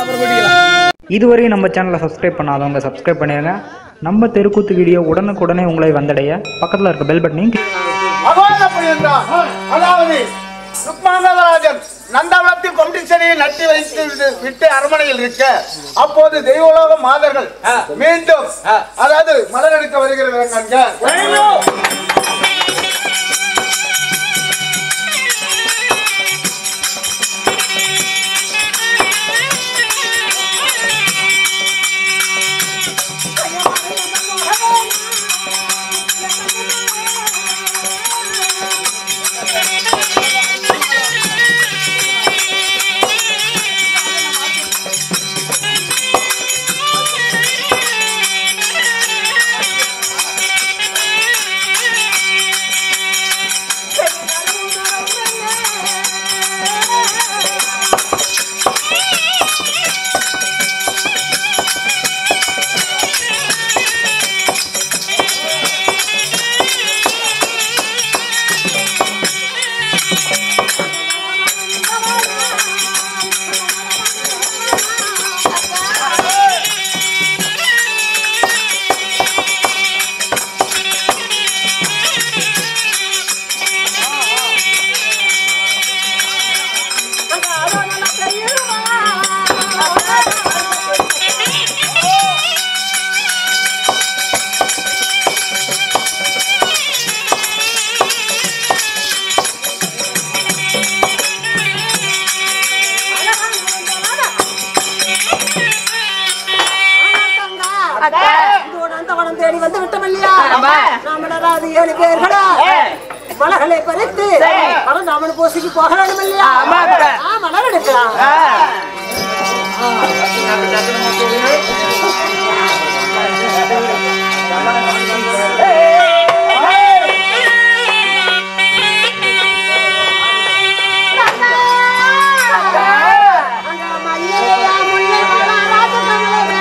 அப்புறம் கூட்டிக்கலாம் இதுவரை நம்ம சேனலை சப்ஸ்கிரைப் பண்ணாதவங்க சப்ஸ்கிரைப் பண்ணிடுங்க நம்ம தெருக்கூத்து வீடியோ உடனுக்குடனே உங்களை வந்தடைய பக்கத்தில் இருக்க பெல் பட்டனையும் click அகோதபுரி என்றார் அதாவது ருக்மாங்கராஜன் நந்தவனத்தில் கொம்பிச்சனையை நட்டி வைத்து விட்டு- விட்டு அரண்மனையில் இருக்க அப்போது தெய்வலோக மாதர்கள் மீண்டும் அதாவது மலர் எடுக்க வருகிறாங்க அந்தவனம் தேடி வந்து விட்டோம் இல்லையா நாமளராது ஏழு பேர்களா மலர்களை பறித்து பரந்தாமன் பூசிக்கு போக வேண்டும் இல்லையா ஆ, மலர் எடுக்கலாம் அங்க மல்லிகையா, முல்லை மலர், ராஜகமலம்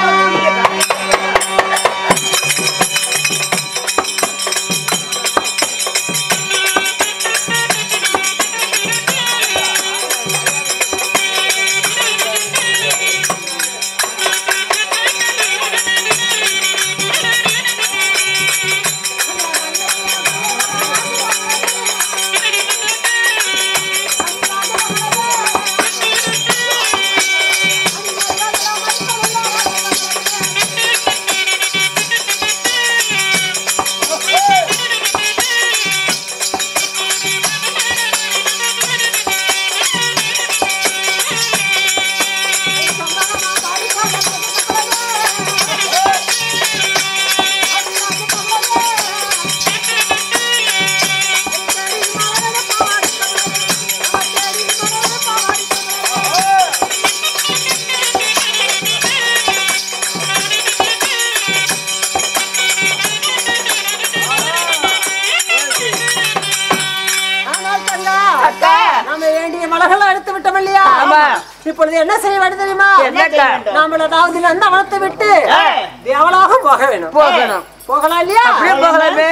ஆனால் தங்கா, நாம வேண்டிய மலர்கள் எடுத்து விட்டோம் இல்லையா இப்பொழுது என்ன செய்ய வேண்டும் தெரியுமா நாம அதாவது அந்த வளர்த்து விட்டு தேவலாகம் போக வேணும் போகணும் போகலாம் இல்லையா போகலாமே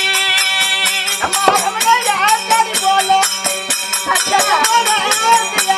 நம்ம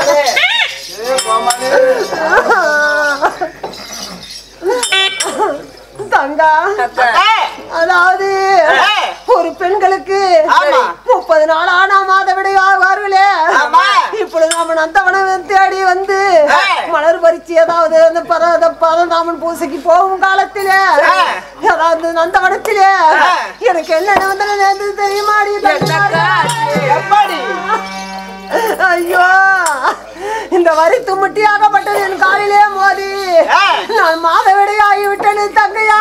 தங்கா அதாவது ஒரு பெண்களுக்கு ஆமா. முப்பது நாள் ஆனா மாதவிடை ஆவார்களே ஆமா. இப்பொழுது நாம நந்தவனம் தேடி வந்து ஆ. மலர் பறிச்சு ஏதாவது அந்த பர பரந்தாமன் பூசைக்கு போகும் காலத்திலே ஆ. அதாவது நந்தவனத்திலே ஆ. எனக்கு என்ன நடந்தது நேர்ந்தது தெரியுமாடி தங்கா? எப்படி ஐயோ இந்த வரி தும்முட்டியாகப்பட்டது என் காலிலே மோதி ஆ. நான் மாதவிடை ஆகிவிட்டேன் தங்கையா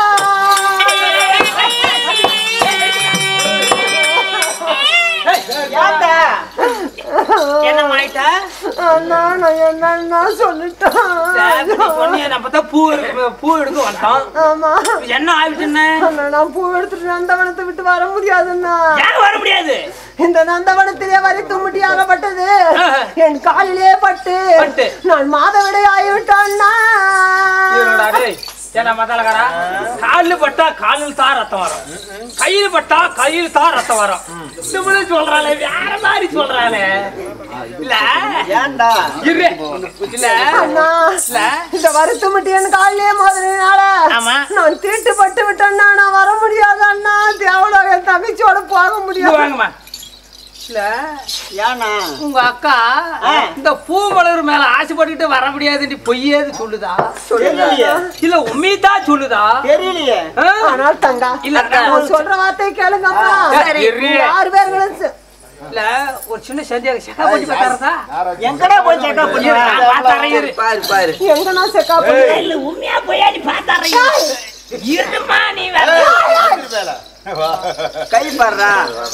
ஏன்டா என்ன மாயிட்ட அண்ணா நான் என்னன்னா சொல்லிட்டேன் சொன்னிய நம்ம தான் பூ எடுக்க- பூ எடுக்க வந்தோம் ஆமா என்ன ஆயிடுச்சுன்னு அண்ணா நான் பூ எடுத்துட்டு நந்தவனத்தை விட்டு வர முடியாதுண்ணா ஏன் வர முடியாது இந்த நந்தவனத்திலே வரி தும்முட்டியாகப்பட்டது என் காலிலே பட்டு பட்டு. நான் மாதவிடை ஆகிவிட்டான்னா இருடா டேய். ஏன்னா மத்தாலக்காரா காலில் பட்டா காலில் தான் ரத்தம் வரும் கையில் பட்டா கையில் தான் ரத்தம் வரும் இப்படி சொல்றாளே வேற மாதிரி சொல்றாளே இல்ல ஏன்டா இரு இல்ல அண்ணா இல்ல இந்த வருத்தம் மட்டும் என் காலிலே மோதினால ஆமா. நான் தீட்டுப்பட்டு விட்டேன்னா நான் வர முடியாது அண்ணா தேவலோ என் தங்கச்சியோட போக இது முடியாது வாங்கம்மா இல்ல ஏன்னா உங்க அக்கா இந்த பூ மலர் மேல ஆசைப்பட்டுட்டு வர முடியாதுன்னு பொய்யேது சொல்லுதா தெரியலையே இல்ல உண்மைதான் சொல்லுதா தெரியலையே ஆ? ஆனால் தங்கா இல்ல, நான் சொல்ற வார்த்தை கேளுங்கப்பா சரி. யார் பேர்களும் ச- இல்ல ஒரு சின்ன சந்தியாக செக்கப் பண்ணி பார்த்தாரதா எங்கடா போய் செக்அப் பாரு பாரு எங்க நான் செக்கா பண்ணி இல்ல உண்மையா போயா நீ பாத்தாரு இருமா நீ வேற கை பாடுறா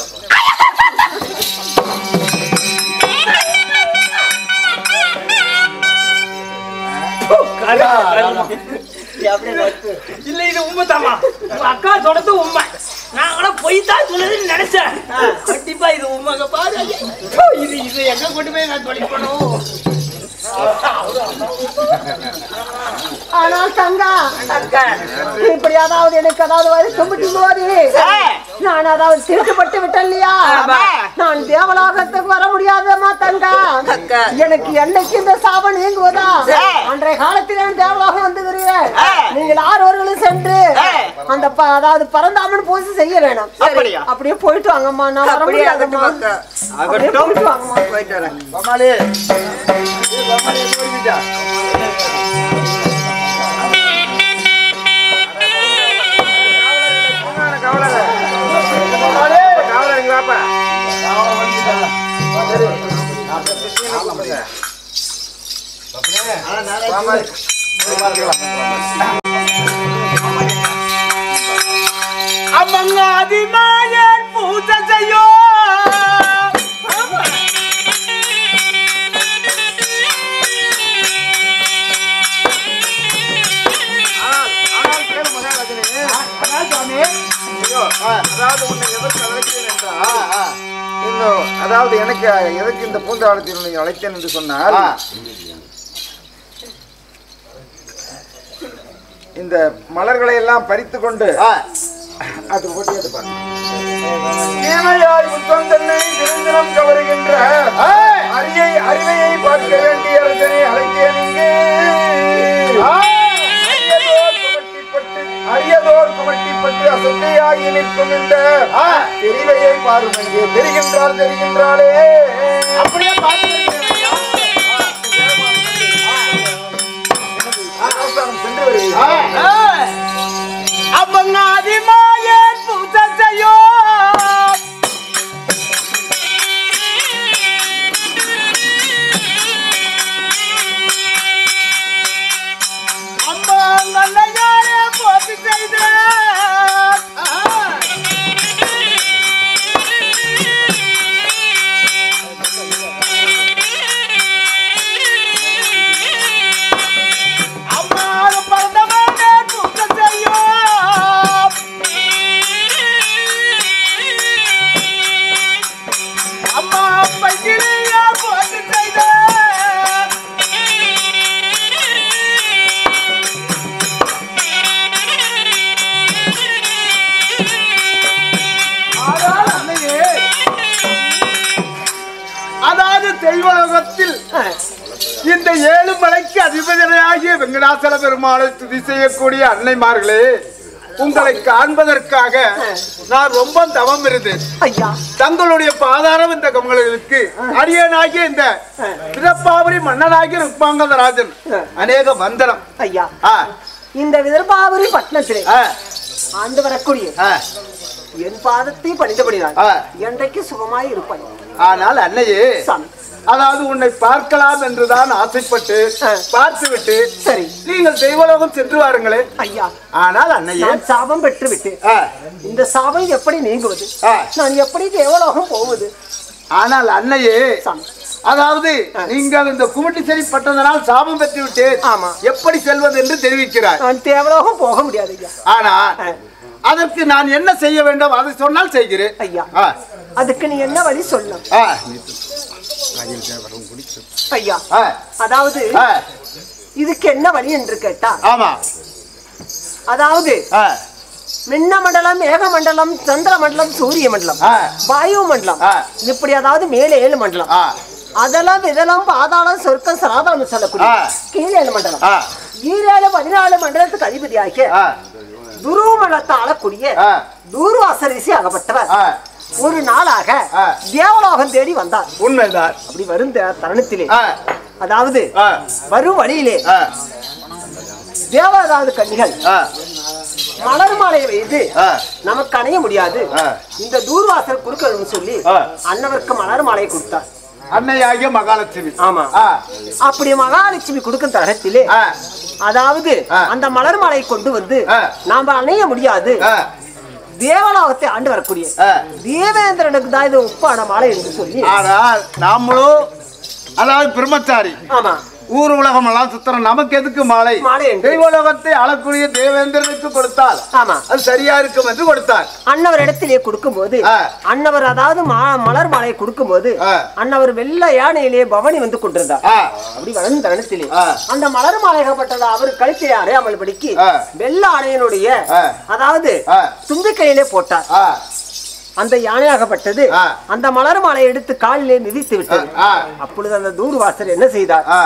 இல்ல இது உண்மைதாமா உங்க அக்கா சொன்னது உண்மை நான் கூட பொய் தான் சொல்லுதுன்னு நினைச்சேன் கண்டிப்பா இது உண்மைங்க பாரு ஐயா. இது இது எங்க கொண்டு போய் நான் தொலைக்கணும் ஆனால் தங்கா இப்படி அதாவது எனக்கு அதாவது வரி தும்பிட்டு போது நான் அதாவது திருட்டுப்பட்டு விட்டேன் இல்லையா நான் தேவலோகத்துக்கு வர முடியாதம்மா தங்கா எனக்கு என்னைக்கு இந்த சாபம் நீங்குவதா அன்றைய காலத்தில் நான் தேவலோகம் வந்துகிறேன் நீங்கள் ஆறுவர்களும் சென்று அந்த ப- அதாவது பரந்தாமன் பூஜை செய்ய வேணும் அப்படியா? அப்படியே போயிட்டு வாங்கம்மா நான் வர முடியாதம்மா அப்படியே போயிட்டு வாங்கம்மா கோமாளி கோமாளி போய்விட்டா அம்மங்காதி மாயன் பூஜை செய்யோ அதாவது உன்னை எதற்கு அழைத்தேன் என்றால் இன்னும் அதாவது எனக்கு எதற்கு இந்த பூந்தாளத்தில் உன்னை அழைத்தேன் என்று சொன்னால் இந்த மலர்களை எல்லாம் பறித்து கொண்டு அது போட்டு அது பாரு. தீமையாய் புத்தம் தன்னை நிரந்தரம் கவருகின்ற அரியை அறிவையை பார்க்க வேண்டிய அரசனை அழைத்தேன் இங்கே அரியதோர் குமட்டிப்பட்டு அரியதோர் குமட்டிப்பட்டு அசத்தையாகி நிற்கும் இந்த தெரிவையை பாரும் இங்கே தெரிகின்றாள் தெரிகின்றாளே அப்படியே பார்த்து அவசரம் சென்று வருகிறேன் அம்மங்காதி மாயன் பூஜை செய்யோ அம்மா நல்லையாரே போட்டு செய்த காலத்தில் இந்த ஏழு மலைக்கு அதிபதியாகிய வெங்கடாசல பெருமாளை துதி செய்யக்கூடிய அன்னைமார்களே உங்களை காண்பதற்காக நான் ரொம்ப தவம் இருந்தேன் ஐயா தங்களுடைய பாதாரம் இந்த கமங்களுக்கு அரியனாகிய இந்த பிறப்பாவரி மன்னனாகிய ருக்மாங்கதராஜன் அநேக வந்தனம் ஐயா ஆ, இந்த விதர்பாபுரி பட்டணத்திலே ஆ, ஆண்டு வரக்கூடிய ஆ, என் பாதத்தை பணிந்தபடிதான் ஆ. என்றைக்கு சுகமாய் இருப்பாய் ஆனால் அன்னையே சாமி அதாவது உன்னை பார்க்கலாம் என்றுதான் ஆசைப்பட்டு ஆ. பார்த்துவிட்டு சரி நீங்கள் தெய்வலோகம் சென்று வாருங்களே ஐயா ஆனால் அன்னையே நான் சாபம் பெற்று விட்டேன் ஆ, இந்த சாபம் எப்படி நீங்குவது ஆ. நான் எப்படி தேவலோகம் போவது ஆனால் அன்னையே சாமி அதாவது நீங்கள் இந்த குமிட்டி சரி பட்டதனால் சாபம் பெற்று விட்டேன் ஆமா. எப்படி செல்வது என்று தெரிவிக்கிறார் நான் தேவலோகம் போக முடியாது ஐயா ஆனா ஆ. அதற்கு நான் என்ன செய்ய வேண்டும் அதை சொன்னால் செய்கிறேன் ஐயா ஆ, அதுக்கு நீ என்ன வழி சொல்லணும் ஆ, ஐயா ஆ, அதாவது ஆ, இதுக்கு என்ன வழி என்று கேட்டா ஆமா அதாவது ஆ, மின்ன மண்டலம் மேக மண்டலம் சந்திர மண்டலம் சூரிய மண்டலம் ஆ. வாயு மண்டலம் ஆ. இப்படி அதாவது மேலே ஏழு மண்டலம் ஆ, அதெல்லாம் இதெல்லாம் பாதாளம் சொர்க்கம் சராதாரம் சொல்லக்கூடிய ஆ. கீழே ஏழு மண்டலம் ஆ, ஈரேழு பதினாலு மண்டலத்துக்கு அதிபதியாகிய ஆ, துருவ மண்டலத்தை ஆளக்கூடிய ஆ, தூர்வாசரிசி ஆகப்பட்டவர் ஆ, ஒரு நாளாக ஆ. தேவலோகம் தேடி வந்தார் உண்மைதான் அப்படி வரும் த- தருணத்திலே ஆ, அதாவது ஆ, வரும் வழியிலே ஆ, தேவதாது கன்னிகள் ஆ, மலர் மாலை வைத்து ஆ, நமக்கு அணைய முடியாது ஆ. இந்த தூர்வாசல் குறுக்கள்னு சொல்லி ஆ. அன்னவருக்கு மலர் மாலை கொடுத்தார் அன்னையாகிய மகாலட்சுமி ஆமா ஆ, அப்படி மகாலட்சுமி கொடுக்கும் தரத்திலே ஆ, அதாவது ஆ. அந்த மலர் மாலை கொண்டு வந்து ஆ. நாம அணைய முடியாது ஆ, தேவலோகத்தை ஆண்டு வரக்கூடிய ஆ. தேவேந்திரனுக்கு தான் இது ஒப்பான மாலை என்று சொல்லி ஆனால் நாமளும் அதாவது பிரம்மச்சாரி ஆமா ஊர் உலகம் எல்லாம் சுத்தரம் நமக்கு எதுக்கு மாலை மாலை என்று. தெய்வலோகத்தை அளக்கூடிய தேவேந்திரனுக்கு கொடுத்தால் ஆமா அது சரியா இருக்கும் என்று கொடுத்தார் அன்னவர் இடத்திலே கொடுக்கும்போது ஆ. அன்னவர் அதாவது மா- மலர் மாலையை கொடுக்கும்போது ஆ. அன்னவர் வெள்ள யானையிலே பவனி வந்து கொண்டிருந்தார் ஆ, அப்படி வளர்ந்த தருணத்திலே ஆ. அந்த மலர் மாலைகப்பட்டது அவர் கழுத்திலே அடையாமல் படிக்கு ஆ. வெள்ள ஆணையனுடைய ஆ. அதாவது ஆ. தும்பிக்கையிலே போட்டார் ஆ, அந்த யானையாகப்பட்டது ஆ. அந்த மலர் மாலையை எடுத்து காலிலே மிதித்து விட்டது ஆ. அப்பொழுது அந்த தூர்வாசர் என்ன செய்தார் ஆ,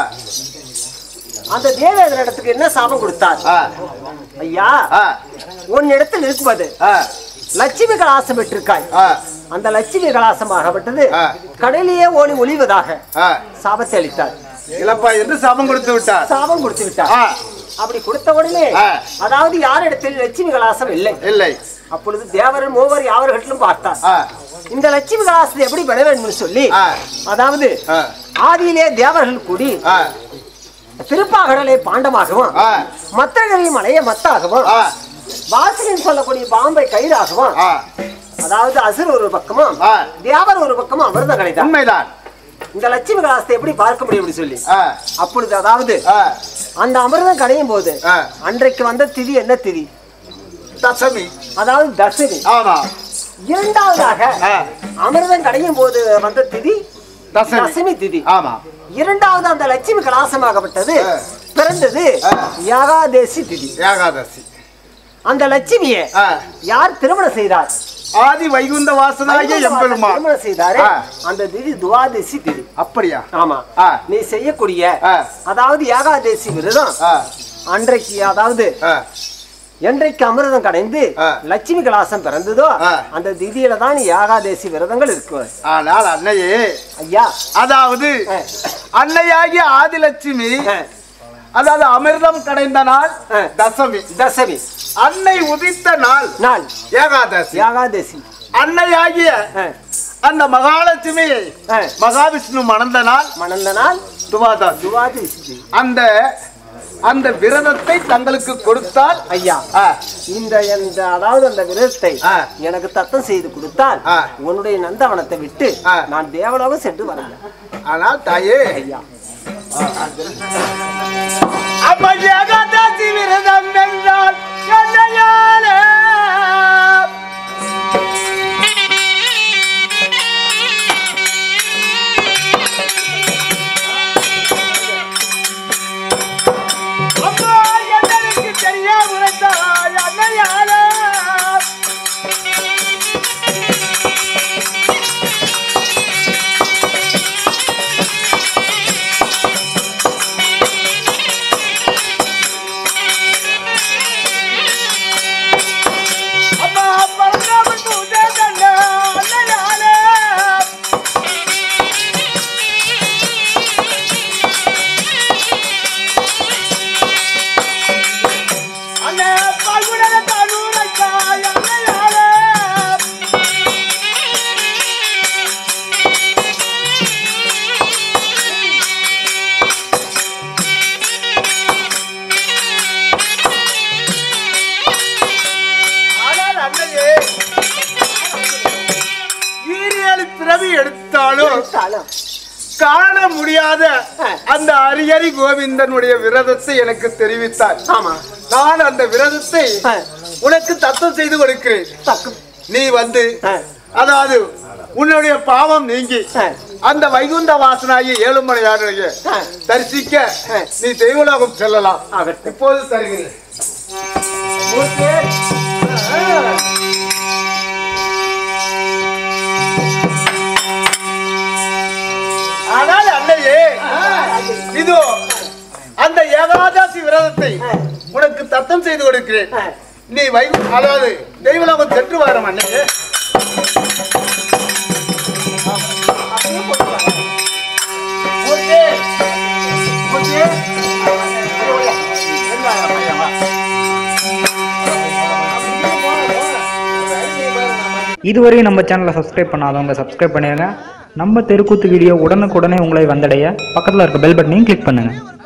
அந்த தேவேந்திர இடத்துக்கு என்ன சாபம் கொடுத்தார் ஆ, ஐயா ஆ, உன் இடத்தில் இருப்பது ஆ, லட்சுமி கலாசம் பெற்றிருக்காய் ஆ, அந்த லட்சுமி கலாசமாகப்பட்டது ஆ. கடலிலே ஓடி ஒளிவதாக ஆ. சாபத்தை அளித்தார் இளப்பா என்று சாபம் கொடுத்து விட்டார் சாபம் கொடுத்து விட்டார் ஆ, அப்படி கொடுத்த உடனே ஆ. அதாவது யார் இடத்தில் லட்சுமி கலாசம் இல்லை இல்லை அப்பொழுது தேவரன் மூவர் யாவர்களும் பார்த்தார் ஆ, இந்த லட்சுமி கலாசத்தை எப்படி பெற வேண்டும் சொல்லி ஆ. அதாவது ஆ, ஆதியிலே தேவர்கள் கூடி ஆ, திருப்பாகடலை பாண்டமாகவும் ஆ. மத்திரகரி மலையை மத்தாகவும் ஆ, வாசலின் சொல்லக்கூடிய பாம்பை கயிறாகவும் ஆ, அதாவது அசுர் ஒரு பக்கமும் ஆ. தேவர் ஒரு பக்கமும் அமிர்தம் கிடைத்தார் உண்மைதான் இந்த லட்சுமி கலாசத்தை எப்படி பார்க்க முடியும் அப்படி சொல்லி ஆ, அப்பொழுது அதாவது ஆ, அந்த அமிர்தம் கடையும் போது ஆ. அன்றைக்கு வந்த திதி என்ன திதி தசமி அதாவது தசமி ஆமா இரண்டாவதாக ஆ, அமிர்தம் கடையும் போது வந்த திதி தசமி தசமி திதி ஆமா இரண்டாவது அந்த லட்சுமி கலாசமாகப்பட்டது ஆ. பிறந்தது ஆ. யாகாதேசி திதி ஏகாதசி அந்த லட்சுமியை ஆ, யார் திருமணம் செய்தார் ஆதி வைகுந்த வாசனாகிய எம்பெருமான் திருமணம் செய்தாரு ஆ. அந்த திதி துவாதசி திதி அப்படியா ஆமா ஆ. நீ செய்யக்கூடிய ஆ. அதாவது யாகாதேசி விரதம் ஆ, அன்றைக்கு அதாவது ஆ, என்றைக்கு அமிர்தம் கடைந்து ஆ. லட்சுமி கலாசம் பிறந்ததோ ஆ. அந்த திதியில தான் யாகாதேசி விரதங்கள் இருக்கு ஆனால் அன்னையே ஐயா அதாவது ஆ. அன்னையாகிய ஆதிலட்சுமி ஆ, அதாவது அமிர்தம் கடைந்த நாள் ஆ. தசமி தசமி அன்னை உதித்த நாள் நாள் ஏகாதசி யாகாதேசி அன்னையாகிய ஆ, அந்த மகாலட்சுமியை ஆ. மகாவிஷ்ணு மணந்த நாள் மணந்த நாள் துவாதாசி துவாதசி திதி. அந்த அந்த விரதத்தை தங்களுக்கு கொடுத்தால் ஐயா ஆ, இந்த இந்த அதாவது அந்த விரதத்தை ஆ. எனக்கு தத்தம் செய்து கொடுத்தால் ஆ. உன்னுடைய நந்தவனத்தை விட்டு ஆ. நான் தேவலோகம் சென்று வரேன் ஆனால் தாயே ஐயா அம்மா ஏகாதசி விரதம் என்றால் என்னையாலே அம்மா என்னருக்கு தெரிய உரைத்தாய் அன்னையாலே இல்லாத அந்த அரியரி கோவிந்தனுடைய விரதத்தை எனக்கு தெரிவித்தார் ஆமா நான் அந்த விரதத்தை ஆ. உனக்கு தத்தம் செய்து கொடுக்கிறேன் தக்கு நீ வந்து ஆ. அதாவது உன்னுடைய பாவம் நீங்கி ஆ. அந்த வைகுந்த வாசனாகிய ஏழுமலையாருடைய ஆ. தரிசிக்க நீ தெய்வலோகம் செல்லலாம் ஆகட்டும். இப்போது தருகிறேன் மூர்த்தி. ஆனால் அன்னையே இதோ அந்த ஏகாதசி விரதத்தை உனக்கு தத்தம் செய்து கொடுக்கிறேன் நீ வைகு அதாவது தெய்வலோகம் சென்று வரும் அன்னையே மூர்த்தி. மூர்த்தி. இதுவரை நம்ம சேனலை சப்ஸ்கிரைப் பண்ணாதவங்க சப்ஸ்கிரைப் பண்ணிடுங்க நம்ம தெருக்கூத்து வீடியோ உடனுக்குடனே உங்களை வந்தடைய பக்கத்தில் இருக்க பெல் பட்டனையும் கிளிக் பண்ணுங்கள்